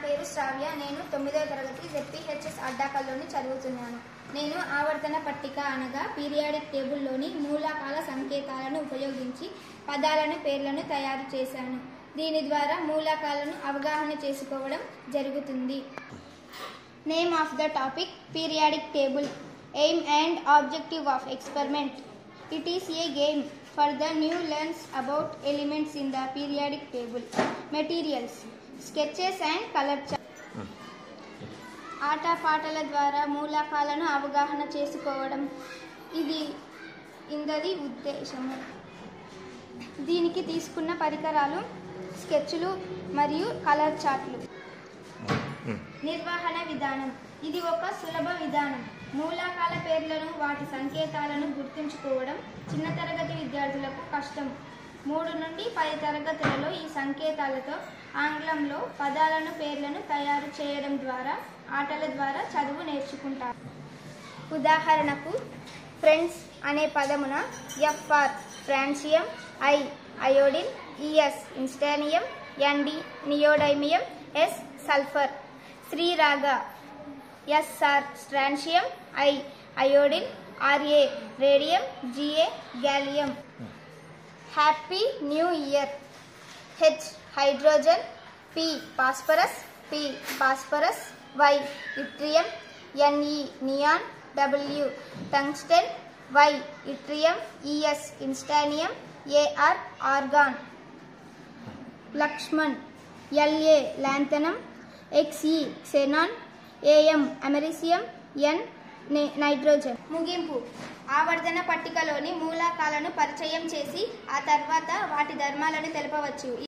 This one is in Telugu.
పేరు శ్రావ్య నేను తొమ్మిదవ తరగతి జెడ్పీహెచ్ఎస్ అడ్డాకల్లోని చదువుతున్నాను నేను ఆవర్తన పట్టిక అనగా పీరియాడిక్ టేబుల్లోని మూలకాల సంకేతాలను ఉపయోగించి పదాలను పేర్లను తయారు చేశాను దీని ద్వారా మూలకాలను అవగాహన చేసుకోవడం జరుగుతుంది name of the topic periodic table aim and objective of experiment it is a game for the new learns about elements in the periodic table materials sketches and colour ఆటపాటల ద్వారా మూలకాలను అవగాహన చేసుకోవడం ఇది ఇందది ఉద్దేశము దీనికి తీసుకున్న పరికరాలు స్కెచ్లు మరియు కలర్ చార్ట్లు నిర్వహణ విధానం ఇది ఒక సులభ విధానం మూలకాల పేర్లను వాటి సంకేతాలను గుర్తుంచుకోవడం చిన్న తరగతి విద్యార్థులకు కష్టం మూడు నుండి పది తరగతులలో ఈ సంకేతాలతో ఆంగ్లంలో పదాలను పేర్లను తయారు చేయడం ద్వారా ఆటల ద్వారా చదువు నేర్చుకుంటారు ఉదాహరణకు ఫ్రెండ్స్ అనే పదమున FR francium I iodine ES einsteinium ND neodymium S sulphur Sriraga SR strontium I iodine RA radium GA gallium happy new year H hydrogen P phosphorus P phosphorus Y yttrium NE neon W tungsten Y yttrium ES einsteinium AR argon Laxman LA lanthanum XE xenon AM americium N nitrogen ముగింపు ఆవర్తన పట్టికలోని మూలకాలను పరిచయం చేసి ఆ తర్వాత వాటి ధర్మాలను తెలపవచ్చు